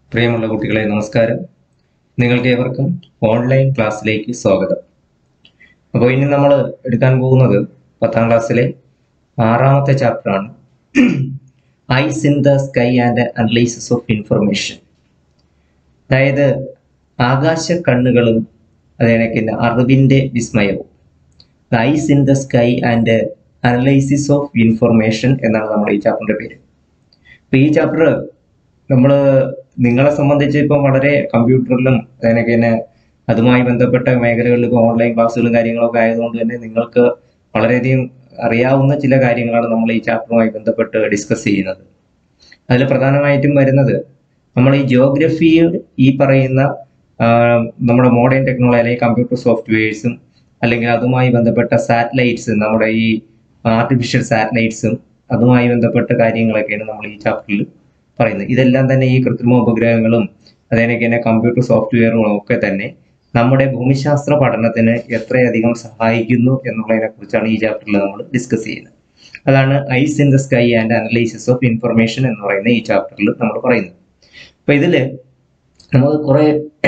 പ്രിയമുള്ള കുട്ടികളെ നമസ്കാരം നിങ്ങൾക്ക് ഏവർക്കും ഓൺലൈൻ ക്ലാസ്സിലേക്ക് സ്വാഗതം അപ്പോൾ ഇനി നമ്മൾ എടുക്കാൻ പോകുന്നത് പത്താം ക്ലാസ്സിലെ ആറാമത്തെ ചാപ്റ്ററാണ് eyes in the sky and analysis of information അതായത് ആകാശ കണ്ണുകളും അതേണക്ക് അറിവിൻ്റെ വിസ്മയവും eyes in the sky and analysis of information എന്നാണ് നമ്മുടെ ഈ ചാപ്റ്ററിന്റെ പേര് അപ്പൊ ഈ ചാപ്റ്റർ നമ്മൾ നിങ്ങളെ സംബന്ധിച്ച് ഇപ്പം വളരെ കമ്പ്യൂട്ടറിലും അതിനൊക്കെ തന്നെ അതുമായി ബന്ധപ്പെട്ട മേഖലകളിൽ ഇപ്പോൾ ഓൺലൈൻ ക്ലാസ്സുകളും കാര്യങ്ങളൊക്കെ ആയതുകൊണ്ട് തന്നെ നിങ്ങൾക്ക് വളരെയധികം അറിയാവുന്ന ചില കാര്യങ്ങളാണ് നമ്മൾ ഈ ചാപ്റ്ററുമായി ബന്ധപ്പെട്ട് ഡിസ്കസ് ചെയ്യുന്നത് അതിൽ പ്രധാനമായിട്ടും വരുന്നത് നമ്മൾ ഈ ജിയോഗ്രഫിയിൽ ഈ പറയുന്ന ആ, നമ്മുടെ മോഡേൺ ടെക്നോളജി അല്ലെങ്കിൽ കമ്പ്യൂട്ടർ സോഫ്റ്റ്വെയർസും അല്ലെങ്കിൽ അതുമായി ബന്ധപ്പെട്ട സാറ്റലൈറ്റ്സ് നമ്മുടെ ഈ ആർട്ടിഫിഷ്യൽ സാറ്റലൈറ്റ്സും അതുമായി ബന്ധപ്പെട്ട കാര്യങ്ങളൊക്കെയാണ് നമ്മൾ ഈ ചാപ്റ്ററിൽ പറയുന്നത് ഇതെല്ലാം തന്നെ ഈ കൃത്രിമ ഉപഗ്രഹങ്ങളും അതേനൊക്കെ തന്നെ കമ്പ്യൂട്ടർ സോഫ്റ്റ്വെയറുകളും ഒക്കെ തന്നെ നമ്മുടെ ഭൂമിശാസ്ത്ര പഠനത്തിന് എത്രയധികം സഹായിക്കുന്നു എന്നുള്ളതിനെ കുറിച്ചാണ് ഈ ചാപ്റ്ററിൽ നമ്മൾ ഡിസ്കസ് ചെയ്യുന്നത് അതാണ് eyes in the sky and analysis of information എന്ന് പറയുന്ന ഈ ചാപ്റ്ററിൽ നമ്മൾ പറയുന്നത് അപ്പൊ ഇതില് നമുക്ക് കുറെ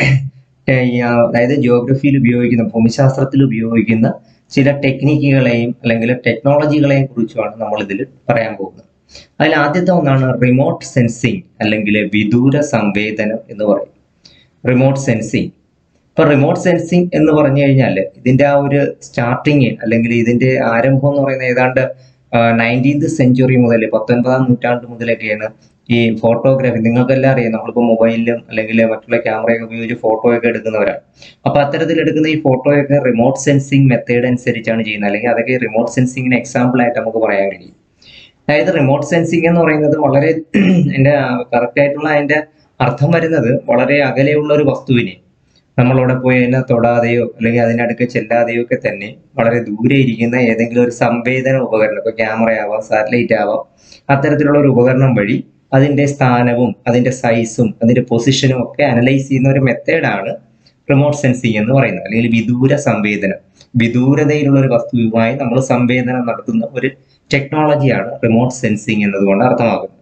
ഏർ ഈ, ആ, അതായത് ജിയോഗ്രഫിയിൽ ഉപയോഗിക്കുന്ന ഭൂമിശാസ്ത്രത്തിൽ ഉപയോഗിക്കുന്ന ചില ടെക്നിക്കുകളെയും അല്ലെങ്കിൽ ടെക്നോളജികളെയും കുറിച്ചുമാണ് നമ്മൾ ഇതിൽ പറയാൻ പോകുന്നത് അതിൽ ആദ്യത്തെ ഒന്നാണ് റിമോട്ട് സെൻസിങ് അല്ലെങ്കിൽ വിദൂര സംവേദനം എന്ന് പറയും റിമോട്ട് സെൻസിങ് ഇപ്പൊ റിമോട്ട് സെൻസിങ് എന്ന് പറഞ്ഞു കഴിഞ്ഞാൽ ഇതിന്റെ ആ ഒരു സ്റ്റാർട്ടിങ് അല്ലെങ്കിൽ ഇതിന്റെ ആരംഭം എന്ന് പറയുന്നത് ഏതാണ്ട് നയൻറ്റീൻത് സെഞ്ചുറി മുതൽ പത്തൊൻപതാം നൂറ്റാണ്ട് മുതലൊക്കെയാണ് ഈ ഫോട്ടോഗ്രാഫി നിങ്ങൾക്കെല്ലാം അറിയാം നമ്മളിപ്പോൾ മൊബൈലിലും അല്ലെങ്കിൽ മറ്റുള്ള ക്യാമറയൊക്കെ ഉപയോഗിച്ച് ഫോട്ടോ ഒക്കെ എടുക്കുന്നവരാണ് അപ്പൊ അത്തരത്തിൽ എടുക്കുന്ന ഈ ഫോട്ടോയൊക്കെ റിമോട്ട് സെൻസിങ് മെത്തേഡ് അനുസരിച്ചാണ് ചെയ്യുന്നത് അല്ലെങ്കിൽ അതൊക്കെ റിമോട്ട് സെൻസിങ്ങിന് എക്സാമ്പിൾ ആയിട്ട് നമുക്ക് പറയാൻ കഴിയും അതായത് റിമോട്ട് സെൻസിങ് എന്ന് പറയുന്നത് വളരെ എൻ്റെ കറക്റ്റ് ആയിട്ടുള്ള അതിന്റെ അർത്ഥം വരുന്നത് വളരെ അകലെയുള്ള ഒരു വസ്തുവിനെ നമ്മളവിടെ പോയി അതിനെ തൊടാതെയോ അല്ലെങ്കിൽ അതിനടുക്ക് ചെല്ലാതെയോ ഒക്കെ തന്നെ വളരെ ദൂരെ ഇരിക്കുന്ന ഏതെങ്കിലും ഒരു സംവേദന ഉപകരണം ഇപ്പൊ ക്യാമറ ആവാം സാറ്റലൈറ്റ് ആവാം അത്തരത്തിലുള്ള ഒരു ഉപകരണം വഴി അതിന്റെ സ്ഥാനവും അതിന്റെ സൈസും അതിന്റെ പൊസിഷനും ഒക്കെ അനലൈസ് ചെയ്യുന്ന ഒരു മെത്തേഡാണ് റിമോട്ട് സെൻസിങ് എന്ന് പറയുന്നത് അല്ലെങ്കിൽ വിദൂര സംവേദനം വിദൂരതയിലുള്ള ഒരു വസ്തുവുമായി നമ്മൾ സംവേദനം നടത്തുന്ന ഒരു ടെക്നോളജിയാണ് റിമോട്ട് സെൻസിങ് എന്നതുകൊണ്ട് അർത്ഥമാക്കുന്നത്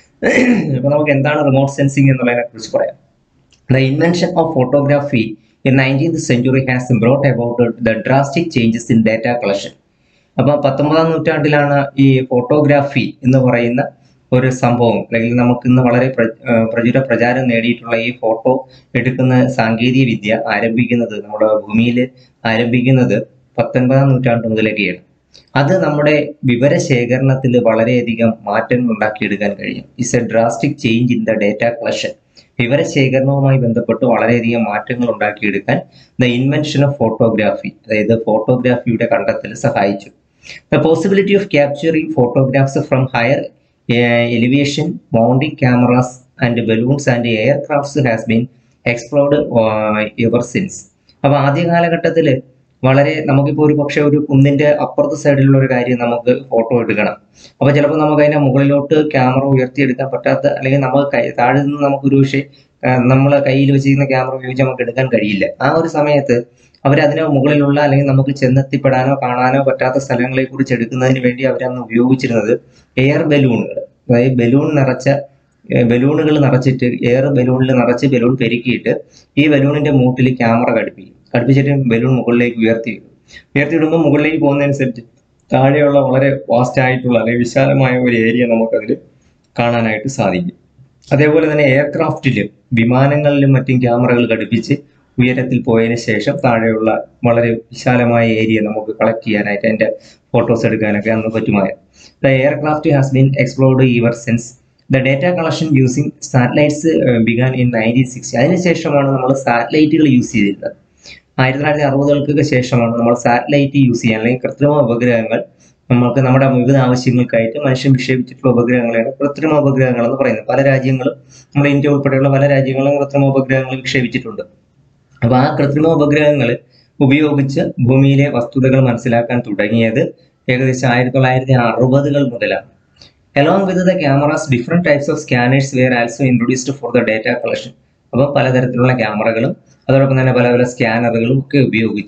അപ്പൊ നമുക്ക് എന്താണ് റിമോട്ട് സെൻസിങ് എന്നുള്ളതിനെ കുറിച്ച് പറയാം The invention of photography in 19th century has brought about the drastic changes in data collection. അപ്പൊ പത്തൊമ്പതാം നൂറ്റാണ്ടിലാണ് ഈ ഫോട്ടോഗ്രാഫി എന്ന് പറയുന്ന ഒരു സംഭവം അല്ലെങ്കിൽ നമുക്ക് ഇന്ന് വളരെ പ്ര- ആ, പ്രചുര പ്രചാരം നേടിയിട്ടുള്ള ഈ ഫോട്ടോ എടുക്കുന്ന സാങ്കേതിക വിദ്യ ആരംഭിക്കുന്നത് നമ്മുടെ ഭൂമിയിൽ ആരംഭിക്കുന്നത് പത്തൊൻപതാം നൂറ്റാണ്ട് മുതലൊക്കെയാണ് അത് നമ്മുടെ വിവരശേഖരണത്തിൽ വളരെയധികം മാറ്റങ്ങൾ ഉണ്ടാക്കിയെടുക്കാൻ കഴിയും it's a drastic change in the data collection വിവരശേഖരണവുമായി ബന്ധപ്പെട്ട് വളരെയധികം മാറ്റങ്ങൾ ഉണ്ടാക്കിയെടുക്കാൻ ദ ഇൻവെൻഷൻ ഓഫ് ഫോട്ടോഗ്രാഫി അതായത് ഫോട്ടോഗ്രാഫിയുടെ കണ്ടെത്തൽ സഹായിച്ചു the possibility of capturing photographs from higher elevation mounting cameras and balloons and aircrafts has been explored ever since അപ്പൊ ആദ്യ കാലഘട്ടത്തിൽ വളരെ നമുക്കിപ്പോൾ ഒരു പക്ഷേ ഒരു കുന്നിന്റെ അപ്പുറത്തെ സൈഡിലുള്ള ഒരു കാര്യം നമുക്ക് ഫോട്ടോ എടുക്കണം അപ്പൊ ചിലപ്പോൾ നമുക്ക് അതിന്റെ മുകളിലോട്ട് ക്യാമറ ഉയർത്തിയെടുക്കാൻ പറ്റാത്ത അല്ലെങ്കിൽ നമുക്ക് കൈ- താഴെ നിന്ന് നമുക്കൊരു പക്ഷേ നമ്മൾ കയ്യിൽ വെച്ചിരിക്കുന്ന ക്യാമറ ഉപയോഗിച്ച് നമുക്ക് എടുക്കാൻ കഴിയില്ല ആ ഒരു സമയത്ത് അവർ അതിന് മുകളിലുള്ള അല്ലെങ്കിൽ നമുക്ക് ചെന്നെത്തിപ്പെടാനോ കാണാനോ പറ്റാത്ത സ്ഥലങ്ങളെ കുറിച്ച് എടുക്കുന്നതിന് വേണ്ടി അവരന്ന് ഉപയോഗിച്ചിരുന്നത് എയർ ബലൂണുകൾ അതായത് ബലൂൺ നിറച്ച ബലൂണുകൾ നിറച്ചിട്ട് എയർ ബലൂണിൽ നിറച്ച് ബലൂൺ പെരുക്കിയിട്ട് ഈ ബലൂണിന്റെ മൂട്ടിൽ ക്യാമറ ഘടിപ്പിക്കും ഘടിപ്പിച്ചിട്ട് ബലൂൺ മുകളിലേക്ക് ഉയർത്തിയിടും ഉയർത്തിയിടുമ്പോൾ മുകളിലേക്ക് പോകുന്നതനുസരിച്ച് താഴെയുള്ള വളരെ വാസ്റ്റ് ആയിട്ടുള്ള അല്ലെങ്കിൽ വിശാലമായ ഒരു ഏരിയ നമുക്കതിൽ കാണാനായിട്ട് സാധിക്കും അതേപോലെ തന്നെ എയർക്രാഫ്റ്റിൽ വിമാനങ്ങളിലും മറ്റും ക്യാമറകൾ ഘടിപ്പിച്ച് ഉയരത്തിൽ പോയതിന് ശേഷം താഴെയുള്ള വളരെ വിശാലമായ ഏരിയ നമുക്ക് കളക്ട് ചെയ്യാനായിട്ട് അതിന്റെ ഫോട്ടോസ് എടുക്കാനൊക്കെ അന്ന് പറ്റുമായിരുന്നു the aircraft has been explored ever since the data collection using satellites began in nineteen sixty അതിനുശേഷമാണ് നമ്മൾ സാറ്റലൈറ്റുകൾ യൂസ് ചെയ്തിരുന്നത് ആയിരത്തി തൊള്ളായിരത്തി അറുപതുകൾക്ക് ശേഷമാണ് നമ്മൾ സാറ്റലൈറ്റ് യൂസ് ചെയ്യാൻ അല്ലെങ്കിൽ കൃത്രിമ ഉപഗ്രഹങ്ങൾ നമ്മൾക്ക് നമ്മുടെ വിവിധ ആവശ്യങ്ങൾക്കായിട്ട് മനുഷ്യൻ വിക്ഷേപിച്ചിട്ടുള്ള ഉപഗ്രഹങ്ങളാണ് കൃത്രിമ ഉപഗ്രഹങ്ങൾ എന്ന് പറയുന്നത് പല രാജ്യങ്ങളും നമ്മുടെ ഇന്ത്യ ഉൾപ്പെടെയുള്ള പല രാജ്യങ്ങളും കൃത്രിമ ഉപഗ്രഹങ്ങൾ വിക്ഷേപിച്ചിട്ടുണ്ട് അപ്പൊ ആ കൃത്രിമ ഉപഗ്രഹങ്ങൾ ഉപയോഗിച്ച് ഭൂമിയിലെ വസ്തുതകൾ മനസ്സിലാക്കാൻ തുടങ്ങിയത് ഏകദേശം ആയിരത്തി തൊള്ളായിരത്തി അറുപതുകൾ മുതലാണ് along with the cameras different types of scanners were also introduced for the data collection അപ്പോൾ പലതരത്തിലുള്ള ക്യാമറകളും അതോടൊപ്പം തന്നെ പല പല സ്കാനറുകളും ഒക്കെ ഉപയോഗിച്ച്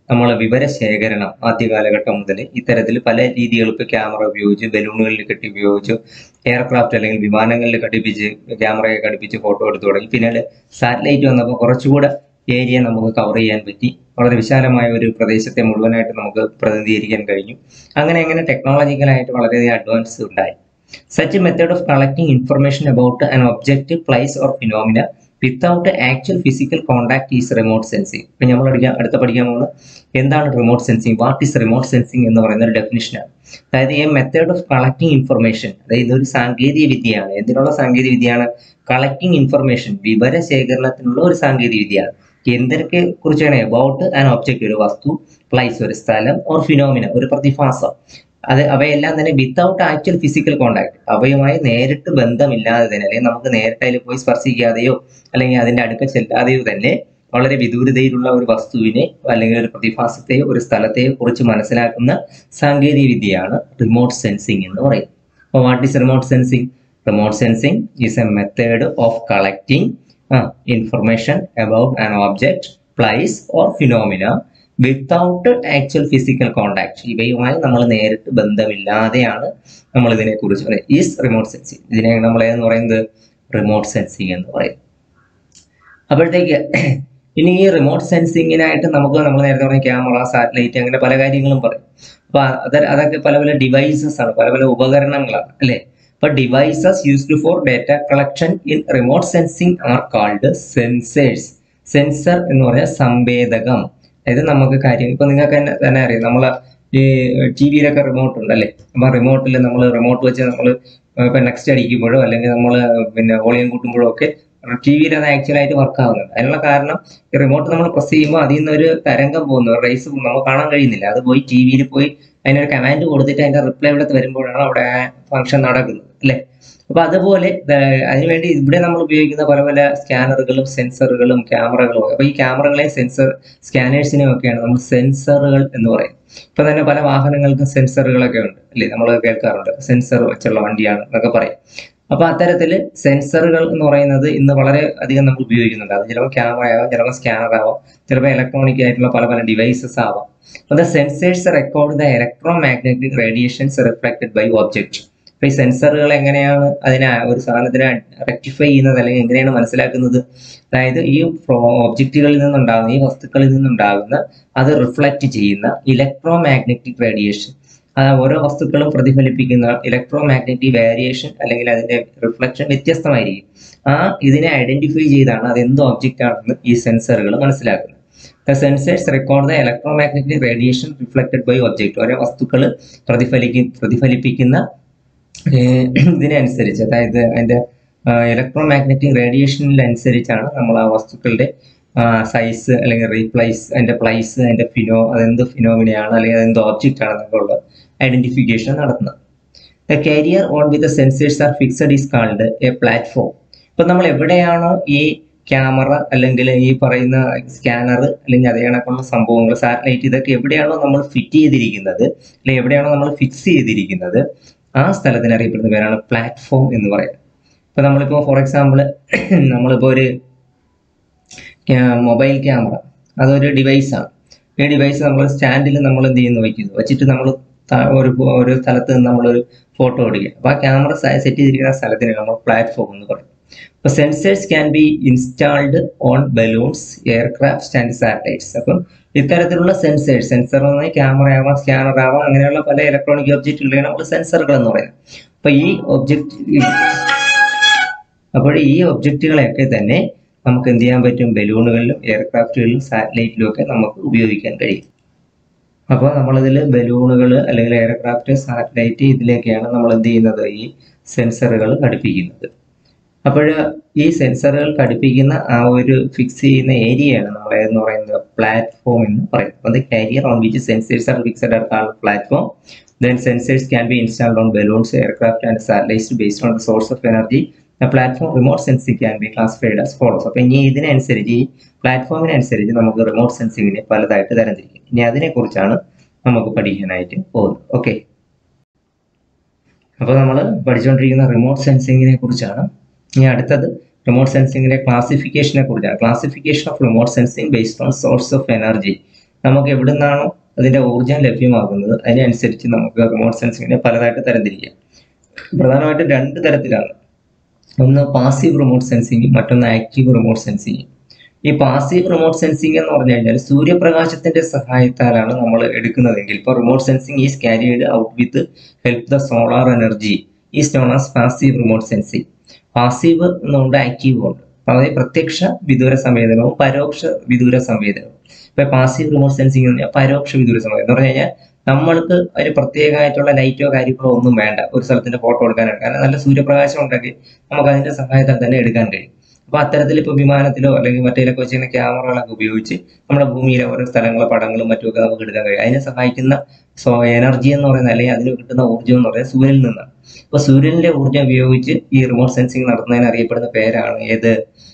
നമ്മൾ വിവരശേഖരണം ആദ്യ കാലഘട്ടം മുതൽ ഇത്തരത്തിൽ പല രീതികൾ ഇപ്പോൾ ക്യാമറ ഉപയോഗിച്ച് ബലൂണുകളിൽ കെട്ടി ഉപയോഗിച്ച് എയർക്രാഫ്റ്റ് അല്ലെങ്കിൽ വിമാനങ്ങളിൽ ഘടിപ്പിച്ച് ക്യാമറയെ ഘടിപ്പിച്ച് ഫോട്ടോ എടുത്തു തുടങ്ങി പിന്നീട് സാറ്റലൈറ്റ് വന്നപ്പോൾ കുറച്ചുകൂടെ ഏരിയ നമുക്ക് കവർ ചെയ്യാൻ പറ്റി വളരെ വിശാലമായ ഒരു പ്രദേശത്തെ മുഴുവനായിട്ട് നമുക്ക് പ്രതിനിധീകരിക്കാൻ കഴിഞ്ഞു അങ്ങനെ അങ്ങനെ ടെക്നോളജിക്കലായിട്ട് വളരെയധികം അഡ്വാൻസ് ഉണ്ടായി such method of collecting information about an object place or phenomena without actual physical contact is remote sensing ഇപ്പം നമ്മൾ പഠിക്കാൻ അടുത്ത പഠിക്കാൻ പോകുന്നത് എന്താണ് remote sensing what is remote sensing എന്ന് പറയുന്ന ഒരു ഡെഫിനിഷനാണ് അതായത് ഈ മെത്തേഡ് ഓഫ് കളക്ടിങ് ഇൻഫർമേഷൻ അതായത് ഇതൊരു സാങ്കേതിക വിദ്യയാണ് എന്തിനുള്ള സാങ്കേതിക വിദ്യയാണ് കളക്ടിങ് ഇൻഫർമേഷൻ വിവര ശേഖരണത്തിനുള്ള ഒരു സാങ്കേതിക വിദ്യയാണ് എന്തൊക്കെ കുറിച്ചാണ് അബൌട്ട് ആൻ ഒബ്ജക്റ്റ് ഒരു വസ്തു പ്ലേസ് ഒരു സ്ഥലം ഓർ ഫിനോമിന ഒരു പ്രതിഭാസം അത് അവയെല്ലാം തന്നെ വിത്തൗട്ട് ആക്ച്വൽ ഫിസിക്കൽ കോണ്ടാക്ട് അവയുമായി നേരിട്ട് ബന്ധമില്ലാതെ തന്നെ അല്ലെങ്കിൽ നമുക്ക് നേരിട്ട് അതിൽ പോയി സ്പർശിക്കാതെയോ അല്ലെങ്കിൽ അതിന്റെ അടുക്ക ചെല്ലാതെയോ തന്നെ വളരെ വിദൂരതയിലുള്ള ഒരു വസ്തുവിനെ അല്ലെങ്കിൽ ഒരു പ്രതിഭാസത്തെയോ ഒരു സ്ഥലത്തെയോ കുറിച്ച് മനസ്സിലാക്കുന്ന സാങ്കേതിക വിദ്യയാണ് റിമോട്ട് സെൻസിങ് എന്ന് പറയുന്നത് അപ്പോൾ what is remote sensing remote sensing is a method of collecting information about an object place or phenomena without actual physical contact ഇവയുമായി നമ്മൾ നേരിട്ട് ബന്ധമില്ലാതെയാണ് നമ്മൾ ഇതിനെ കുറിച്ച് പറയുന്നത് ഈസ് റിമോട്ട് സെൻസിങ് ഇതിനെ നമ്മൾ എന്ന് പറയുന്നത് റിമോട്ട് സെൻസിങ് എന്ന് പറയും അപ്പോഴത്തേക്ക് ഇനി ഈ റിമോട്ട് സെൻസിങ്ങിനായിട്ട് നമുക്ക് നമ്മൾ നേരത്തെ പറഞ്ഞ ക്യാമറ സാറ്റലൈറ്റ് അങ്ങനെ പല കാര്യങ്ങളും പറയും അപ്പൊ അത് അതൊക്കെ പല പല ഡിവൈസസ് ആണ് പല പല ഉപകരണങ്ങളാണ് അല്ലെ അപ്പൊ devices used for data collection in remote sensing are called sensors sensor എന്ന് പറഞ്ഞാൽ സംവേദകം അതായത് നമുക്ക് കാര്യം ഇപ്പൊ നിങ്ങൾക്ക് തന്നെ തന്നെ അറിയാം നമ്മളെ ഈ ടി വിയിലൊക്കെ റിമോട്ട് ഉണ്ട് അല്ലേ അപ്പൊ റിമോട്ടിൽ നമ്മൾ റിമോട്ട് വെച്ച് നമ്മൾ ഇപ്പൊ നെക്സ്റ്റ് അടിക്കുമ്പോഴോ അല്ലെങ്കിൽ നമ്മൾ പിന്നെ വോളിയം കൂട്ടുമ്പോഴോ ഒക്കെ ടി വിയിൽ അത് ആക്ച്വൽ ആയിട്ട് വർക്ക് ആവുന്നുണ്ട് അതിനുള്ള കാരണം ഈ റിമോട്ട് നമ്മൾ പ്രസ് ചെയ്യുമ്പോൾ അതിൽ നിന്ന് ഒരു തരംഗം പോകുന്നു ഒരു റേസ് നമുക്ക് കാണാൻ കഴിയുന്നില്ല അത് പോയി ടി വിയിൽ പോയി അതിനൊരു കമാൻഡ് കൊടുത്തിട്ട് അതിന്റെ റിപ്ലൈ ഇവിടെ വരുമ്പോഴാണ് അവിടെ ആ ഫംഗ്ഷൻ നടക്കുന്നത് അല്ലേ അപ്പൊ അതുപോലെ അതിനുവേണ്ടി ഇവിടെ നമ്മൾ ഉപയോഗിക്കുന്ന പല പല സ്കാനറുകളും സെൻസറുകളും ക്യാമറകളും അപ്പൊ ഈ ക്യാമറകളെയും സെൻസർ സ്കാനേഴ്സിനെയും ഒക്കെയാണ് നമ്മൾ സെൻസറുകൾ എന്ന് പറയുന്നത് ഇപ്പൊ തന്നെ പല വാഹനങ്ങൾക്കും സെൻസറുകളൊക്കെ ഉണ്ട് അല്ലേ നമ്മൾ കേൾക്കാറുണ്ട് സെൻസർ വെച്ചുള്ള വണ്ടിയാണ് എന്നൊക്കെ പറയും അപ്പൊ അത്തരത്തില് സെൻസറുകൾ എന്ന് പറയുന്നത് ഇന്ന് വളരെ അധികം നമ്മൾ ഉപയോഗിക്കുന്നുണ്ട് അത് ചിലപ്പോൾ ക്യാമറ ആവാം ചിലപ്പോൾ സ്കാനർ ആവാം ചിലപ്പോൾ ഇലക്ട്രോണിക് ആയിട്ടുള്ള പല പല ഡിവൈസസ് ആവാം അപ്പൊ the sensors record the electromagnetic radiations reflected by object അപ്പൊ ഈ സെൻസറുകൾ എങ്ങനെയാണ് അതിനെ ഒരു സാധനത്തിനെ റെക്ടിഫൈ ചെയ്യുന്നത് അല്ലെങ്കിൽ എങ്ങനെയാണ് മനസ്സിലാക്കുന്നത് അതായത് ഈ ഒബ്ജക്റ്റുകളിൽ നിന്നുണ്ടാകുന്ന ഈ വസ്തുക്കളിൽ നിന്നുണ്ടാകുന്ന അത് റിഫ്ലക്റ്റ് ചെയ്യുന്ന ഇലക്ട്രോ മാഗ്നറ്റിക് റേഡിയേഷൻ ഓരോ വസ്തുക്കളും പ്രതിഫലിപ്പിക്കുന്ന ഇലക്ട്രോ മാഗ്നറ്റിക് വേരിയേഷൻ അല്ലെങ്കിൽ അതിന്റെ റിഫ്ലക്ഷൻ വ്യത്യസ്തമായിരിക്കും ആ ഇതിനെ ഐഡന്റിഫൈ ചെയ്താണ് അത് എന്ത് ഒബ്ജക്റ്റ് ആണെന്ന് ഈ സെൻസറുകൾ മനസ്സിലാക്കുന്നത് the sensors record the electromagnetic radiation reflected by object ഓരോ വസ്തുക്കൾ പ്രതിഫലിക്കും പ്രതിഫലിപ്പിക്കുന്ന ഇതിനനുസരിച്ച് അതായത് അതിന്റെ ഇലക്ട്രോ മാഗ്നറ്റിക് റേഡിയേഷനിലനുസരിച്ചാണ് നമ്മൾ ആ വസ്തുക്കളുടെ സൈസ് അല്ലെങ്കിൽ റീപ്ലേസ് അതിന്റെ പ്ലേസ് അതിന്റെ ഫിനോ അതെന്ത് ഫിനോമിനയാണ് അല്ലെങ്കിൽ അതെന്ത് ഓബ്ജക്റ്റ് ആണെന്നൊക്കെ ഉള്ള ഐഡന്റിഫിക്കേഷൻ നടത്തുന്നത് the carrier on with sensors are fixed is called a platform ഇപ്പൊ നമ്മൾ എവിടെയാണോ ഈ ക്യാമറ അല്ലെങ്കിൽ ഈ പറയുന്ന സ്കാനർ അല്ലെങ്കിൽ അതേ കണക്കുള്ള സംഭവങ്ങൾ സാറ്റലൈറ്റ് ഇതൊക്കെ എവിടെയാണോ നമ്മൾ ഫിറ്റ് ചെയ്തിരിക്കുന്നത് അല്ലെങ്കിൽ എവിടെയാണോ നമ്മൾ ഫിക്സ് ചെയ്തിരിക്കുന്നത് ആ സ്ഥലത്തിന് അറിയപ്പെടുന്ന പേരാണ് പ്ലാറ്റ്ഫോം എന്ന് പറയുന്നത് ഇപ്പൊ നമ്മളിപ്പോ ഫോർ എക്സാമ്പിൾ നമ്മളിപ്പോ ഒരു മൊബൈൽ ക്യാമറ അതൊരു ഡിവൈസാണ് ഈ ഡിവൈസ് നമ്മൾ സ്റ്റാൻഡിൽ നമ്മൾ എന്ത് ചെയ്യുന്നു വയ്ക്കുന്നു വെച്ചിട്ട് നമ്മൾ ഒരു ഒരു സ്ഥലത്ത് നിന്ന് നമ്മളൊരു ഫോട്ടോ എടുക്കുക അപ്പോൾ ആ ക്യാമറ സെറ്റ് ചെയ്തിരിക്കുന്ന സ്ഥലത്തിന് നമ്മൾ പ്ലാറ്റ്ഫോം എന്ന് പറയും അപ്പോൾ sensors can be installed on balloons aircraft and satellites അപ്പം ഇത്തരത്തിലുള്ള സെൻസേഴ്സ് സെൻസർ എന്ന് പറഞ്ഞാൽ ക്യാമറ ആവാം സ്കാനർ ആവാം അങ്ങനെയുള്ള പല ഇലക്ട്രോണിക് ഒബ്ജക്റ്റുകളെയാണ് നമ്മൾ സെൻസറുകൾ എന്ന് പറയുന്നത് അപ്പോൾ ഈ ഒബ്ജക്റ്റ് അപ്പോൾ ഈ ഒബ്ജക്റ്റുകളെയൊക്കെ തന്നെ നമുക്ക് എന്ത് ചെയ്യാൻ പറ്റും ബലൂണുകളിലും എയർക്രാഫ്റ്റുകളിലും സാറ്റലൈറ്റിലും ഒക്കെ നമുക്ക് ഉപയോഗിക്കാൻ കഴിയും അപ്പോൾ നമ്മളിതിൽ ബലൂണുകൾ അല്ലെങ്കിൽ എയർക്രാഫ്റ്റ് സാറ്റലൈറ്റ് ഇതിലേക്കാണ് നമ്മൾ എന്ത് ചെയ്യുന്നത് ഈ സെൻസറുകൾ ഘടിപ്പിക്കുന്നത് അപ്പോൾ ഈ സെൻസറുകൾ ഘടിപ്പിക്കുന്ന ആ ഒരു ഫിക്സ് ചെയ്യുന്ന ഏരിയയാണ് നമ്മൾ എന്ന് പറയുന്നത് പ്ലാറ്റ്ഫോം എന്ന് പറയുന്നത് അപ്പോൾ carrier on which sensors are fixed are platform then sensors can be installed on balloons aircraft and satellites based on the source of energy platform remote sensing can be classified as follows അപ്പോൾ ഇനി ഇതിനനുസരിച്ച് ഈ പ്ലാറ്റ്ഫോമിനനുസരിച്ച് നമുക്ക് remote സെൻസിങ്ങിനെ പലതായിട്ട് തരംതിരിക്കും ഇനി അതിനെക്കുറിച്ചാണ് നമുക്ക് പഠിക്കാനായിട്ട് പോകുന്നത് okay അപ്പോൾ നമ്മൾ പഠിച്ചുകൊണ്ടിരിക്കുന്ന റിമോട്ട് സെൻസിങ്ങിനെ കുറിച്ചാണ് ഇനി അടുത്തത് റിമോട്ട് സെൻസിങ്ങിന്റെ ക്ലാസിഫിക്കേഷനെ കുറിച്ചാണ് classification of remote sensing based on source of energy നമുക്ക് എവിടെ നിന്നാണോ അതിന്റെ ഊർജ്ജം ലഭ്യമാകുന്നത് അതിനനുസരിച്ച് നമുക്ക് റിമോട്ട് സെൻസിങ്ങിനെ പലതായിട്ട് തരംതിരിക്കാം പ്രധാനമായിട്ടും രണ്ട് തരത്തിലാണ് ഒന്ന് പാസീവ് റിമോട്ട് സെൻസിങ് മറ്റൊന്ന് ആക്റ്റീവ് റിമോട്ട് സെൻസിങ് ഈ പാസീവ് റിമോട്ട് സെൻസിങ് എന്ന് പറഞ്ഞു കഴിഞ്ഞാൽ സൂര്യപ്രകാശത്തിന്റെ സഹായത്താലാണ് നമ്മൾ എടുക്കുന്നതെങ്കിൽ ഇപ്പോൾ remote sensing is carried out with help the solar energy is known as passive remote sensing passive എന്നുകൊണ്ട് ആക്റ്റീവ് ഉണ്ട് അതായത് പ്രത്യക്ഷ വിദൂര സംവേദനവും പരോക്ഷ വിദൂര സംവേദനവും ഇപ്പൊ പാസീവ് റിമോട്ട് സെൻസിങ് എന്ന് പറഞ്ഞാൽ പരോക്ഷ വിദൂര സംവേദനം എന്ന് പറഞ്ഞു കഴിഞ്ഞാൽ നമ്മൾക്ക് ഒരു പ്രത്യേകമായിട്ടുള്ള ലൈറ്റോ കാര്യങ്ങളോ ഒന്നും വേണ്ട ഒരു സ്ഥലത്തിന്റെ ഫോട്ടോ എടുക്കാനായിട്ട് കാരണം നല്ല സൂര്യപ്രകാശം ഉണ്ടെങ്കിൽ നമുക്ക് അതിന്റെ സഹായത്താൽ തന്നെ എടുക്കാൻ കഴിയും അപ്പൊ അത്തരത്തിൽ ഇപ്പൊ വിമാനത്തിലോ അല്ലെങ്കിൽ മറ്റേലൊക്കെ വെച്ചിരുന്ന ക്യാമറകളൊക്കെ ഉപയോഗിച്ച് നമ്മുടെ ഭൂമിയിലെ ഓരോ സ്ഥലങ്ങളെ പടങ്ങളും മറ്റുമൊക്കെ നമുക്ക് എടുക്കാൻ കഴിയും അതിനെ സഹായിക്കുന്ന സോ എനർജി എന്ന് പറയുന്നത് അല്ലെങ്കിൽ അതിന് കിട്ടുന്ന ഊർജ്ജം എന്ന് പറയുന്നത് സൂര്യനിൽ നിന്നാണ് അപ്പൊ സൂര്യനിലെ ഊർജ്ജം ഉപയോഗിച്ച് ഈ റിമോട്ട് സെൻസിങ് നടത്തുന്നതിന് അറിയപ്പെടുന്ന പേരാണ് ഏത്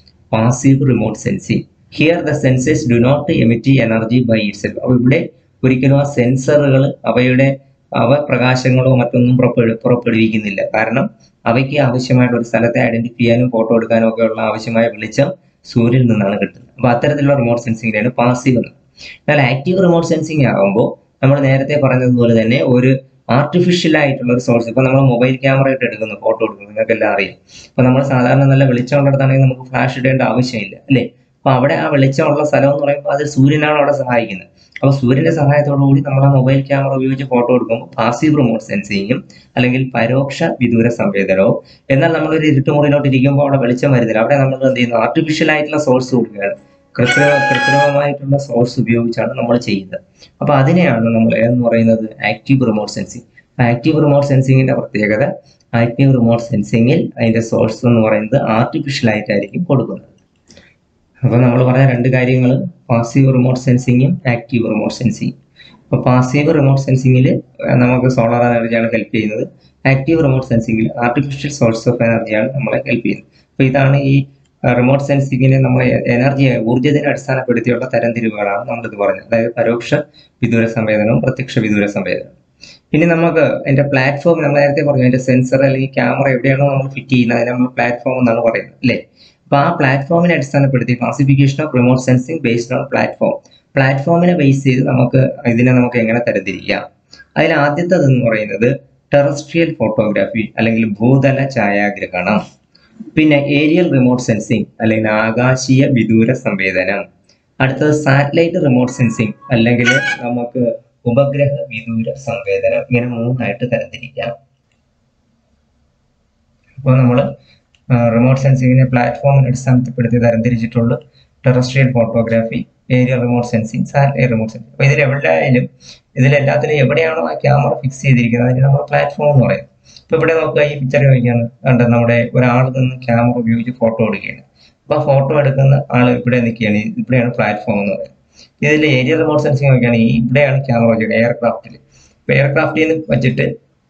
passive remote sensing here the sensors do not emit energy by itself അപ്പൊ ഇവിടെ ഒരിക്കലും ആ സെൻസറുകൾ അവയുടെ അവ പ്രകാശങ്ങളോ മറ്റൊന്നും പുറപ്പെടു പുറപ്പെടുവിക്കുന്നില്ല കാരണം അവയ്ക്ക് ആവശ്യമായിട്ട് ഒരു സ്ഥലത്തെ ഐഡന്റിഫൈ ചെയ്യാനും ഫോട്ടോ എടുക്കാനും ഒക്കെ ഉള്ള ആവശ്യമായ വെളിച്ചം സൂര്യനിൽ നിന്നാണ് കിട്ടുന്നത് അപ്പൊ അത്തരത്തിലുള്ള റിമോട്ട് സെൻസിങ്ങിനാണ് പാസീവ് എന്ന് എന്നാൽ ആക്റ്റീവ് റിമോട്ട് സെൻസിങ് ആകുമ്പോൾ നമ്മൾ നേരത്തെ പറഞ്ഞതുപോലെ തന്നെ ഒരു ആർട്ടിഫിഷ്യൽ ആയിട്ടുള്ള ഒരു സോഴ്സ് ഇപ്പൊ നമ്മൾ മൊബൈൽ ക്യാമറ ഇട്ട് എടുക്കുന്നു ഫോട്ടോ എടുക്കുന്നു നിങ്ങൾക്ക് എല്ലാം അറിയാം അപ്പൊ നമ്മൾ സാധാരണ നല്ല വെളിച്ചമുള്ളിടത്താണെങ്കിൽ നമുക്ക് ഫ്ലാഷ് ഇടേണ്ട ആവശ്യമില്ല അല്ലേ അപ്പൊ അവിടെ ആ വെളിച്ചമുള്ള സ്ഥലം എന്ന് പറയുമ്പോൾ അത് സൂര്യനാണ് അവിടെ സഹായിക്കുന്നത് അപ്പൊ സൂര്യന്റെ സഹായത്തോടു കൂടി നമ്മൾ ആ മൊബൈൽ ക്യാമറ ഉപയോഗിച്ച് ഫോട്ടോ എടുക്കുമ്പോൾ പാസീവ് റിമോട്ട് സെൻസിങ്ങും അല്ലെങ്കിൽ പരോക്ഷ വിദൂര സംവേദനവും എന്നാൽ നമ്മളൊരു ഇരുട്ടുമുറിയിലോട്ട് ഇരിക്കുമ്പോൾ അവിടെ വെളിച്ചം വരുന്നില്ല അവിടെ നമ്മൾ എന്ത് ചെയ്യുന്നു ആർട്ടിഫിഷ്യൽ ആയിട്ടുള്ള സോഴ്സ് കൊടുക്കുകയാണ് കൃത്രിമ കൃത്രിമമായിട്ടുള്ള സോഴ്സ് ഉപയോഗിച്ചാണ് നമ്മൾ ചെയ്യുന്നത് അപ്പൊ അതിനെയാണ് നമ്മൾ എന്ന് പറയുന്നത് active remote sensing active remote സെൻസിങ്ങിന്റെ പ്രത്യേകത ആക്റ്റീവ് റിമോട്ട് സെൻസിങ്ങിൽ അതിന്റെ സോഴ്സ് എന്ന് പറയുന്നത് ആർട്ടിഫിഷ്യൽ ആയിട്ടായിരിക്കും കൊടുക്കുന്നത് അപ്പൊ നമ്മൾ പറഞ്ഞ രണ്ട് കാര്യങ്ങൾ പാസീവ് റിമോട്ട് സെൻസിങ്ങും ആക്റ്റീവ് റിമോട്ട് സെൻസിങ് അപ്പൊ പാസീവ് റിമോട്ട് സെൻസിങ്ങിൽ നമുക്ക് സോളാർ എനർജിയാണ് ഹെൽപ്പ് ചെയ്യുന്നത് ആക്റ്റീവ് റിമോട്ട് സെൻസിങ്ങിൽ ആർട്ടിഫിഷ്യൽ സോഴ്സ് ഓഫ് എനർജിയാണ് നമ്മളെ ഹെൽപ്പ് ചെയ്യുന്നത് അപ്പൊ ഇതാണ് ഈ റിമോട്ട് സെൻസിങ്ങിനെ നമ്മൾ എനർജി ഊർജ്ജത്തിനെ അടിസ്ഥാനപ്പെടുത്തിയുള്ള തരംതിരിവുകളാണ് നമ്മളിത് പറഞ്ഞത് അതായത് പരോക്ഷ വിദൂര സംവേദനവും പ്രത്യക്ഷ വിദൂര സംവേദനവും ഇനി നമുക്ക് അതിന്റെ പ്ലാറ്റ്ഫോം നമ്മൾ നേരത്തെ പറഞ്ഞു അതിന്റെ സെൻസർ അല്ലെങ്കിൽ ക്യാമറ എവിടെയാണോ നമ്മൾ ഫിറ്റ് ചെയ്യുന്നത് അതിനെ നമ്മൾ പ്ലാറ്റ്ഫോം എന്നാണ് പറയുന്നത് അല്ലേ അപ്പൊ ആ പ്ലാറ്റ്ഫോമിനെ അടിസ്ഥാനപ്പെടുത്തി classification of remote sensing based on platform പ്ലാറ്റ്ഫോമിനെ ബേസ് ചെയ്ത് നമുക്ക് ഇതിനെ നമുക്ക് എങ്ങനെ തരംതിരിക്കാം അതിൽ ആദ്യത്തേത് എന്ന് പറയുന്നത് ടെറസ്ട്രിയൽ ഫോട്ടോഗ്രാഫി അല്ലെങ്കിൽ ഭൂതല ഛായാഗ്രഹണം പിന്നെ ഏരിയൽ റിമോട്ട് സെൻസിങ് അല്ലെങ്കിൽ ആകാശീയ വിദൂര സംവേദനം അടുത്തത് സാറ്റലൈറ്റ് റിമോട്ട് സെൻസിങ് അല്ലെങ്കിൽ നമുക്ക് ഉപഗ്രഹ വിദൂര സംവേദനം ഇങ്ങനെ മൂന്നായിട്ട് തരംതിരിക്കാം അപ്പോൾ നമ്മൾ റിമോട്ട് സെൻസിങ്ങിനെ പ്ലാറ്റ്ഫോമിനെ അടിസ്ഥാനപ്പെടുത്തി തരംതിരിച്ചിട്ടുള്ള terrestrial photography aerial remote sensing satellite remote sensing അപ്പോൾ ഇതിൽ എവിടെയായാലും ഇതിലെല്ലാത്തിലും എവിടെയാണോ ആ ക്യാമറ ഫിക്സ് ചെയ്തിരിക്കുന്നത് അതിന് നമ്മൾ പ്ലാറ്റ്ഫോം എന്ന് പറയും ഇപ്പൊ ഇവിടെ നോക്കുക ഈ പിക്ചർ ചോദിക്കാണ് കണ്ട നമ്മുടെ ഒരാൾ നിന്ന് ക്യാമറ ഉപയോഗിച്ച് ഫോട്ടോ എടുക്കുകയാണ് അപ്പൊ ഫോട്ടോ എടുക്കുന്ന ആൾ ഇവിടെ നിൽക്കുകയാണ് ഇവിടെയാണ് പ്ലാറ്റ്ഫോം എന്ന് പറയുന്നത് ഇതിൽ ഏരിയ റിമോട്ട് സെൻസിങ് നോക്കുകയാണെങ്കിൽ ഇവിടെയാണ് ക്യാമറ വെച്ചിട്ട് എയർക്രാഫ്റ്റിൽ ഇപ്പൊ എയർക്രാഫ്റ്റിൽ നിന്ന് വെച്ചിട്ട്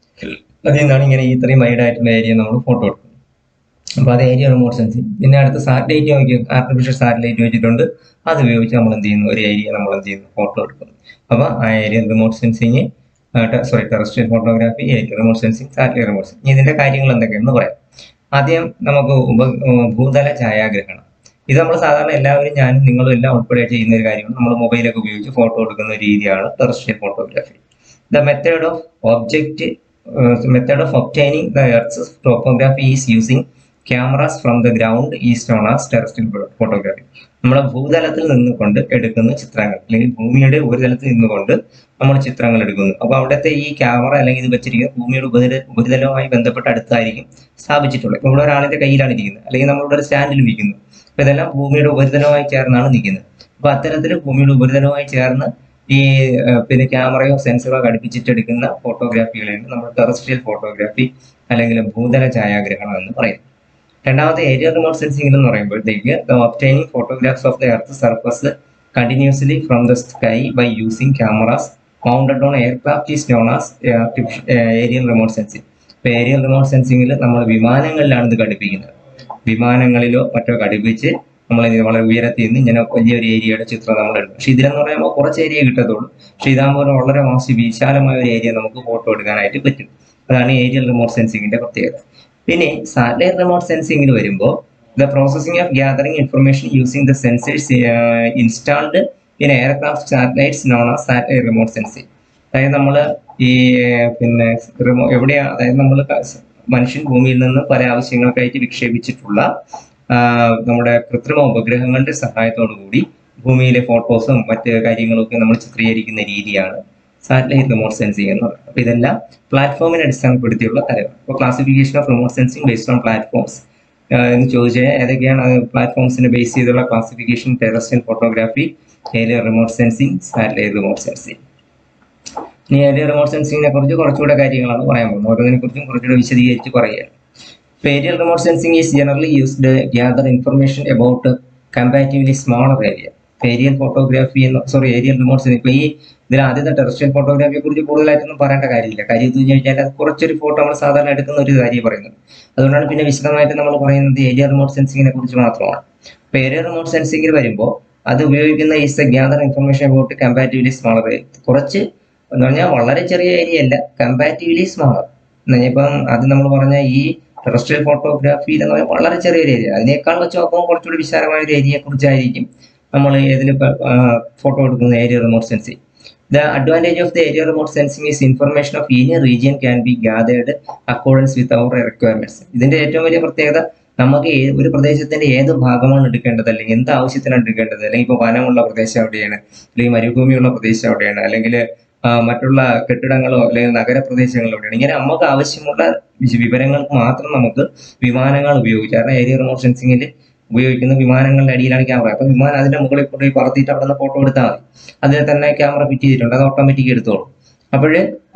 അതിൽ നിന്നാണ് ഇങ്ങനെ ഈ ഇത്രയും വൈഡ് ആയിട്ടുള്ള ഏരിയ നമ്മൾ ഫോട്ടോ എടുക്കുന്നത് അപ്പൊ അത് ഏരിയ റിമോട്ട് സെൻസിങ് പിന്നെ അടുത്ത സാറ്റലൈറ്റ് നോക്കി ആർട്ടിഫിഷ്യൽ സാറ്റലൈറ്റ് വെച്ചിട്ടുണ്ട് അത് ഉപയോഗിച്ച് നമ്മൾ എന്ത് ചെയ്യുന്നു ഒരു ഏരിയ നമ്മൾ എന്ത് ചെയ്യുന്നു ഫോട്ടോ എടുക്കുന്നു അപ്പൊ ആ aerial remote sensing sorry terrestrial photography aerial remote sensing satellite remote sensing ഇതിന്റെ കാര്യങ്ങൾ എന്തൊക്കെയാണെന്ന് പറയാം ആദ്യം നമുക്ക് ഉപ ഭൂതല ഛായാഗ്രഹണം ഇത് നമ്മൾ സാധാരണ എല്ലാവരും ഞാനും നിങ്ങളും എല്ലാം ഉൾപ്പെടെ ചെയ്യുന്ന ഒരു കാര്യമാണ് നമ്മൾ മൊബൈലൊക്കെ ഉപയോഗിച്ച് ഫോട്ടോ എടുക്കുന്ന ഒരു രീതിയാണ് terrestrial photography the method of object method of obtaining the earth's topography is using cameras from the ground is known as terrestrial photography നമ്മുടെ ഭൂതലത്തിൽ നിന്നുകൊണ്ട് എടുക്കുന്ന ചിത്രങ്ങൾ അല്ലെങ്കിൽ ഭൂമിയുടെ ഉപരിതലത്തിൽ നിന്നുകൊണ്ട് നമ്മൾ ചിത്രങ്ങൾ എടുക്കുന്നു അപ്പോൾ അവിടുത്തെ ഈ ക്യാമറ അല്ലെങ്കിൽ ഇത് വെച്ചിരിക്കുന്നത് ഭൂമിയുടെ ഉപരിതല ഉപരിതലവുമായി ബന്ധപ്പെട്ട് അടുത്തായിരിക്കും സ്ഥാപിച്ചിട്ടുള്ളത് ഇപ്പോൾ ഇവിടെ ഒരാളിന്റെ കയ്യിലാണ് ഇരിക്കുന്നത് അല്ലെങ്കിൽ നമ്മളിവിടെ ഒരു സ്റ്റാൻഡിൽ ഇരിക്കുന്നു അപ്പോൾ ഇതെല്ലാം ഭൂമിയുടെ ഉപരിതലവുമായി ചേർന്നാണ് നിൽക്കുന്നത് അപ്പോൾ അത്തരത്തിൽ ഭൂമിയുടെ ഉപരിതലവുമായി ചേർന്ന് ഈ പിന്നെ ക്യാമറയോ സെൻസറോ ഘടിപ്പിച്ചിട്ട് എടുക്കുന്ന ഫോട്ടോഗ്രാഫികളെയാണ് നമ്മൾ ടെറസ്ട്രിയൽ ഫോട്ടോഗ്രാഫി അല്ലെങ്കിൽ ഭൂതല ഛായാഗ്രഹണം എന്ന് പറയുന്നത് രണ്ടാമത്തെ ഏരിയ റിമോട്ട് സെൻസിംഗ് എന്ന് പറയുമ്പോഴത്തേക്ക് obtaining photographs of the earth surface continuously from the sky by using cameras mounted on aircraft is known as aerial remote sensing ഇപ്പൊ ഏരിയൽ റിമോട്ട് സെൻസിങ്ങിൽ നമ്മൾ വിമാനങ്ങളിലാണ് ഇത് ഘടിപ്പിക്കുന്നത് വിമാനങ്ങളിലോ മറ്റോ ഘടിപ്പിച്ച് നമ്മൾ ഇത് വളരെ ഉയരത്തിൽ നിന്ന് ഇങ്ങനെ വലിയൊരു ഏരിയയുടെ ചിത്രം നമ്മൾ എടുക്കും പക്ഷെ ഇതിലെന്ന് പറയുമ്പോൾ കുറച്ച് ഏരിയ കിട്ടത്തുള്ളൂ പക്ഷെ ഇതാകുമ്പോൾ വളരെ വാസി വിശാലമായ ഒരു ഏരിയ നമുക്ക് ഫോട്ടോ എടുക്കാനായിട്ട് പറ്റും അതാണ് ഏരിയൽ റിമോട്ട് സെൻസിങ്ങിന്റെ പ്രത്യേകത പിന്നെ സാറ്റലൈറ്റ് റിമോട്ട് സെൻസിങ്ങിൽ വരുമ്പോൾ the processing of gathering information using the sensors installed in aircraft satellites known as satellite remote sensing അതായത് നമ്മൾ ഈ പിന്നെ റിമോ എവിടെയാണ് അതായത് നമ്മൾ മനുഷ്യൻ ഭൂമിയിൽ നിന്ന് പല ആവശ്യങ്ങൾക്കായിട്ട് വിക്ഷേപിച്ചിട്ടുള്ള ആ, നമ്മുടെ കൃത്രിമ ഉപഗ്രഹങ്ങളുടെ സഹായത്തോടു കൂടി ഭൂമിയിലെ ഫോട്ടോസും മറ്റ് കാര്യങ്ങളൊക്കെ നമ്മൾ ചിത്രീകരിക്കുന്ന രീതിയാണ് സാറ്റലൈറ്റ് റിമോട്ട് സെൻസിങ് എന്ന് പറയുന്നത് അപ്പോൾ ഇതെല്ലാം പ്ലാറ്റ്ഫോമിനെ അടിസ്ഥാനപ്പെടുത്തിയുള്ള കാര്യമാണ് അപ്പോൾ classification of remote sensing based on platforms എന്ന് ചോദിച്ചാൽ ഏതൊക്കെയാണ് പ്ലാറ്റ്ഫോംസിനെ ബേസ് ചെയ്തുള്ള classification terrestrial photography aerial remote sensing satellite remote sensing ഇനി ഏരിയ റിമോട്ട് സെൻസിങ്ങിനെ കുറിച്ച് കുറച്ചുകൂടെ കാര്യങ്ങളാണ് പറയാൻ പോകുന്നത് ഓരോന്നിനെ കുറിച്ചും കുറച്ചുകൂടെ വിശദീകരിച്ച് പറയുകയാണ് aerial remote sensing is generally used gather information about comparatively smaller area aerial photography എന്ന് സോറി ഏരിയൽ റിമോട്ട് സെൻസിങ് ഇപ്പോൾ ഈ ഇതിൽ ആദ്യത്തെ ടെറസ്ട്രിയൽ ഫോട്ടോഗ്രാഫിയെ കുറിച്ച് കൂടുതലായിട്ടൊന്നും പറയേണ്ട കാര്യമില്ല കാര്യം എന്ന് വെച്ച് കഴിഞ്ഞാൽ അത് കുറച്ചൊരു ഫോട്ടോ നമ്മൾ സാധാരണ എടുക്കുന്ന ഒരു കാര്യം പറയുന്നത് അതുകൊണ്ടാണ് പിന്നെ വിശദമായിട്ട് നമ്മൾ പറയുന്നത് ഏരിയ റിമോട്ട് സെൻസിങ്ങിനെ കുറിച്ച് മാത്രമാണ് അപ്പോൾ ഏരിയ റിമോട്ട് സെൻസിങ്ങിൽ വരുമ്പോൾ അത് ഉപയോഗിക്കുന്ന is a gather information about comparatively smaller കുറച്ച് എന്ന് പറഞ്ഞാൽ വളരെ ചെറിയ ഏരിയ അല്ല കമ്പാരിറ്റീവ്ലി സ്മോളർ ഇപ്പം അത് നമ്മൾ പറഞ്ഞ ഈ ടെറസ്ട്രിയൽ ഫോട്ടോഗ്രാഫിയിൽ എന്ന് പറഞ്ഞാൽ വളരെ ചെറിയൊരു ഏരിയ അതിനേക്കാൾ വെച്ച് നോക്കുമ്പോൾ കുറച്ചുകൂടി വിശാലമായ ഒരു ഏരിയയെ കുറിച്ചായിരിക്കും നമ്മൾ ഇതിൽ ഫോട്ടോ എടുക്കുന്ന aerial remote sensing the advantage of the aerial remote sensing is information of any region can be gathered accordance with our requirements ഇതിന്റെ ഏറ്റവും വലിയ പ്രത്യേകത നമുക്ക് ഏ- ഒരു പ്രദേശത്തിന്റെ ഏത് ഭാഗമാണ് എടുക്കേണ്ടത് അല്ലെങ്കിൽ എന്ത് ആവശ്യത്തിനാണ് എടുക്കേണ്ടത് അല്ലെങ്കിൽ ഇപ്പോൾ വനമുള്ള പ്രദേശം എവിടെയാണ് അല്ലെങ്കിൽ മരുഭൂമിയുള്ള പ്രദേശം എവിടെയാണ് അല്ലെങ്കിൽ മറ്റുള്ള കെട്ടിടങ്ങളോ അല്ലെങ്കിൽ നഗരപ്രദേശങ്ങളോ എവിടെയാണ് ഇങ്ങനെ നമുക്ക് ആവശ്യമുള്ള വിശ- വിവരങ്ങൾക്ക് മാത്രം നമുക്ക് വിമാനങ്ങൾ ഉപയോഗിക്കാം കാരണം ഏരിയ റിമോട്ട് സെൻസിങ്ങിൽ ഉപയോഗിക്കുന്ന വിമാനങ്ങളുടെ അടിയിലാണ് ക്യാമറ അപ്പൊ വിമാനം അതിന്റെ മുകളിൽ കൊണ്ടുപോയി പറത്തിയിട്ട് അവിടെ നിന്ന് ഫോട്ടോ എടുത്താൽ മതി അതിൽ തന്നെ ക്യാമറ ഫിറ്റ് ചെയ്തിട്ടുണ്ട് അത് ഓട്ടോമാറ്റിക് എടുത്തോളും അപ്പോൾ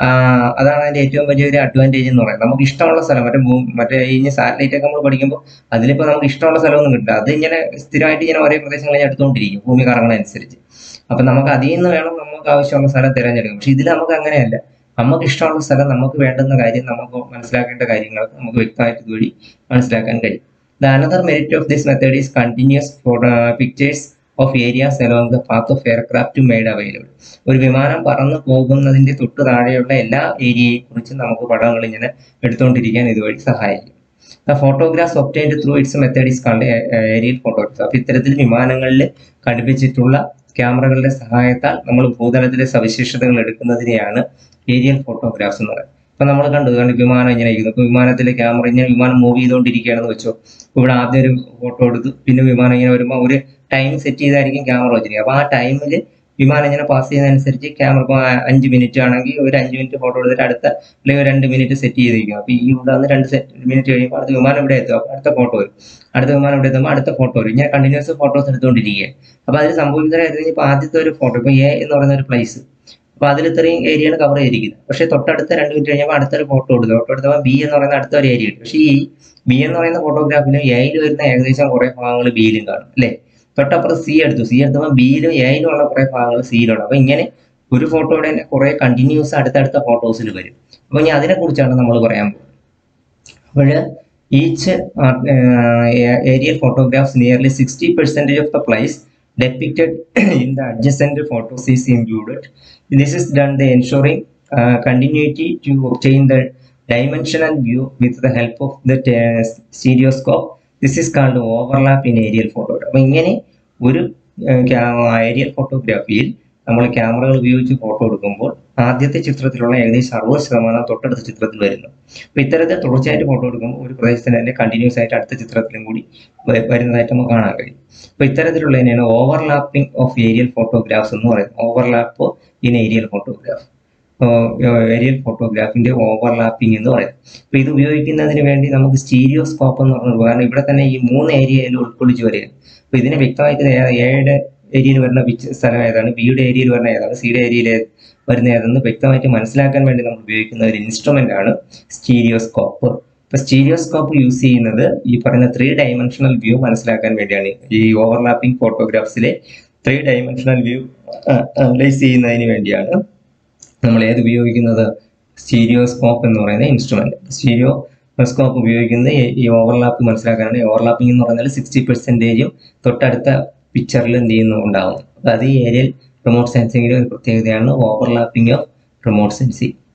അതാണ് അതിന്റെ ഏറ്റവും വലിയൊരു അഡ്വാൻറ്റേജ് എന്ന് പറയുന്നത് നമുക്ക് ഇഷ്ടമുള്ള സ്ഥലം മറ്റേ ഭൂ- മറ്റേ ഈ സാറ്റലൈറ്റ് ഒക്കെ നമ്മൾ പഠിക്കുമ്പോൾ അതിലിപ്പോൾ നമുക്ക് ഇഷ്ടമുള്ള സ്ഥലമൊന്നും കിട്ടില്ല അത് ഇങ്ങനെ സ്ഥിരമായിട്ട് ഇങ്ങനെ ഒരേ പ്രദേശങ്ങളിൽ എടുത്തുകൊണ്ടിരിക്കും ഭൂമി കറങ്ങണനുസരിച്ച് അപ്പൊ നമുക്ക് അതിൽ നിന്ന് വേണം നമുക്ക് ആവശ്യമുള്ള സ്ഥലം തിരഞ്ഞെടുക്കും പക്ഷെ ഇതിൽ നമുക്ക് അങ്ങനെയല്ല നമുക്ക് ഇഷ്ടമുള്ള സ്ഥലം നമുക്ക് വേണ്ടുന്ന കാര്യം നമുക്ക് മനസ്സിലാക്കേണ്ട കാര്യങ്ങൾ നമുക്ക് വ്യക്തമായിട്ട് ഇതുവഴി മനസ്സിലാക്കാൻ കഴിയും the another merit of this method is continuous pictures of areas along the path of aircraft made available ഒരു വിമാനം പറന്നു പോകുന്നതിന്റെ തൊട്ട് താഴെയുള്ള എല്ലാ ഏരിയയെ കുറിച്ച് നമുക്ക് പടങ്ങൾ ഇങ്ങനെ എടുത്തുകൊണ്ടിരിക്കാൻ ഇതുവഴി സഹായിക്കും the photographs obtained through its method is called aerial photograph അപ്പൊ ഇത്തരത്തിൽ വിമാനങ്ങളിൽ ഘടിപ്പിച്ചിട്ടുള്ള ക്യാമറകളുടെ സഹായത്താൽ നമ്മൾ ഭൂതലത്തിലെ സവിശേഷതകൾ എടുക്കുന്നതിനെയാണ് ഏരിയൽ ഫോട്ടോഗ്രാഫ്സ് എന്ന് പറയുന്നത് ഇപ്പൊ നമ്മൾ കണ്ടു കണ്ട് വിമാനം ഇങ്ങനെ ഇരിക്കുന്നു ഇപ്പൊ വിമാനത്തിലെ ക്യാമറ ഇങ്ങനെ വിമാനം മൂവ് ചെയ്തുകൊണ്ടിരിക്കുകയാണെന്ന് വെച്ചോ ഇവിടെ ആദ്യം ഒരു ഫോട്ടോ എടുത്തു പിന്നെ വിമാനം ഇങ്ങനെ വരുമ്പോൾ ഒരു ടൈം സെറ്റ് ചെയ്തായിരിക്കും ക്യാമറ വെച്ചിരിക്കുക അപ്പൊ ആ ടൈമിൽ വിമാനം ഇങ്ങനെ പാസ് ചെയ്യുന്നതനുസരിച്ച് ക്യാമറ ഇപ്പോൾ അഞ്ച് മിനിറ്റ് ആണെങ്കിൽ ഒരു അഞ്ച് മിനിറ്റ് ഫോട്ടോ എടുത്തിട്ട് അടുത്ത അല്ലെങ്കിൽ ഒരു രണ്ട് മിനിറ്റ് സെറ്റ് ചെയ്തിരിക്കും അപ്പൊ ഈ ഇവിടെ വന്ന് രണ്ട് സെറ്റ് മിനിറ്റ് കഴിയുമ്പോൾ അടുത്ത വിമാനം ഇവിടെ എത്തും അപ്പൊ അടുത്ത ഫോട്ടോ വരും അടുത്ത വിമാനം ഇവിടെ എത്തുമ്പോൾ അടുത്ത ഫോട്ടോ വരും ഇങ്ങനെ കണ്ടിന്യൂസ് ഫോട്ടോസ് എടുത്തുകൊണ്ടിരിക്കുക അപ്പൊ അതിൽ സംഭവിക്കുന്നത് ഇപ്പൊ ആദ്യത്തെ ഒരു ഫോട്ടോ ഇപ്പൊ എ എന്ന് പറയുന്ന ഒരു പ്ലേസ് അപ്പൊ അതിൽ ഇത്രയും ഏരിയയാണ് കവർ ചെയ്തിരിക്കുന്നത് പക്ഷെ തൊട്ടടുത്ത രണ്ട് മിനിറ്റ് കഴിഞ്ഞപ്പോൾ അടുത്തൊരു ഫോട്ടോ എടുത്തു ഫോട്ടോ എടുത്തപ്പോൾ ബി എന്ന് പറയുന്ന അടുത്ത ഒരു ഏരിയ കിട്ടും പക്ഷേ ഈ ബി എന്ന് പറയുന്ന ഫോട്ടോഗ്രാഫിലും എയിൽ വരുന്ന ഏകദേശം കുറെ ഭാഗങ്ങൾ ബിയിലും കാണും അല്ലേ തൊട്ടപ്പുറത്ത് സി എടുത്തു സി എടുത്തപ്പോൾ ബിയിലും എയിലും ഉള്ള കുറെ ഭാഗങ്ങൾ സിയിലുണ്ട് അപ്പൊ ഇങ്ങനെ ഒരു ഫോട്ടോയുടെ തന്നെ കുറെ കണ്ടിന്യൂസ് അടുത്തടുത്ത ഫോട്ടോസിൽ വരും അപ്പൊ ഇനി അതിനെ കുറിച്ചാണ് നമ്മൾ പറയാൻ പോകുന്നത് അപ്പോൾ each aerial photographs nearly sixty percentage of the place depicted in the adjacent photos is included. This is done by ensuring uh, continuity to obtain the dimensional view with the help of the te- stereoscope. This is called overlap in aerial photography. അപ്പൊ ഇങ്ങനെ ഒരു aerial ഫോട്ടോഗ്രാഫിയിൽ നമ്മൾ ക്യാമറകൾ ഉപയോഗിച്ച് photo എടുക്കുമ്പോൾ ആദ്യത്തെ ചിത്രത്തിലുള്ള ഏകദേശം അറുപത് ശതമാനം തൊട്ടടുത്ത ചിത്രത്തിൽ വരുന്നു അപ്പൊ ഇത്തരത്തിൽ തുടർച്ചയായിട്ട് ഫോട്ടോ എടുക്കുമ്പോൾ ഒരു പ്രദേശത്തിന് തന്നെ കണ്ടിന്യൂസ് ആയിട്ട് അടുത്ത ചിത്രത്തിലും കൂടി വ- വരുന്നതായിട്ട് നമുക്ക് കാണാൻ കഴിയും അപ്പൊ ഇത്തരത്തിലുള്ളതിനെയാണ് ഓവർലാപ്പിംഗ് ഓഫ് ഏരിയൽ ഫോട്ടോഗ്രാഫ്സ് എന്ന് പറയുന്നത് overlap in aerial photograph aerial ഫോട്ടോഗ്രാഫിന്റെ ഓവർലാപ്പിംഗ് എന്ന് പറയുന്നത് അപ്പൊ ഇത് ഉപയോഗിക്കുന്നതിന് വേണ്ടി നമുക്ക് സ്റ്റീരിയോസ്കോപ്പ് എന്ന് പറഞ്ഞ കാരണം ഇവിടെ തന്നെ ഈ മൂന്ന് ഏരിയയിൽ ഉൾക്കൊള്ളിച്ച് വരികയാണ് അപ്പൊ ഇതിനെ വ്യക്തമായിട്ട് ഏ- എയുടെ ഏരിയയിൽ വരുന്ന വിച്ച് സ്ഥലം ഏതാണ് ബിയുടെ ഏരിയയിൽ വരുന്ന ഏതാണ് സിയുടെ ഏരിയയിൽ വരുന്ന ഏതെന്ന് വ്യക്തമായിട്ട് മനസ്സിലാക്കാൻ വേണ്ടി നമ്മൾ ഉപയോഗിക്കുന്ന ഒരു ഇൻസ്ട്രുമെന്റ് ആണ് സ്റ്റീരിയോസ്കോപ്പ് ഇപ്പൊ സ്റ്റീരിയോസ്കോപ്പ് യൂസ് ചെയ്യുന്നത് ഈ പറയുന്ന ത്രീ ഡയമെൻഷണൽ വ്യൂ മനസ്സിലാക്കാൻ വേണ്ടിയാണ് ഈ ഓവർലാപ്പിംഗ് ഫോട്ടോഗ്രാഫ്സിലെ ത്രീ ഡയമെൻഷണൽ വ്യൂ അനലൈസ് ചെയ്യുന്നതിന് വേണ്ടിയാണ് നമ്മൾ ഏത് ഉപയോഗിക്കുന്നത് സ്റ്റീരിയോസ്കോപ്പ് എന്ന് പറയുന്ന ഇൻസ്ട്രുമെന്റ് സ്റ്റീരിയോ സ്കോപ്പ് ഉപയോഗിക്കുന്നത് ഈ- ഈ ഓവർലാപ്പ് മനസ്സിലാക്കാനാണ് ഓവർലാപ്പിംഗ് എന്ന് പറഞ്ഞാൽ സിക്സ്റ്റി പെർസെൻറ്റേജും തൊട്ടടുത്ത പിക്ചറിൽ എന്ത് ചെയ്യുന്നു ഉണ്ടാവും അപ്പൊ അത് ഈ ഏരിയൽ റിമോട്ട് സെൻസിങ്ങിന്റെ ഒരു പ്രത്യേകതയാണ് ഓവർലാപ്പിംഗ് ഓഫ് റിമോട്ട് സെൻസിങ്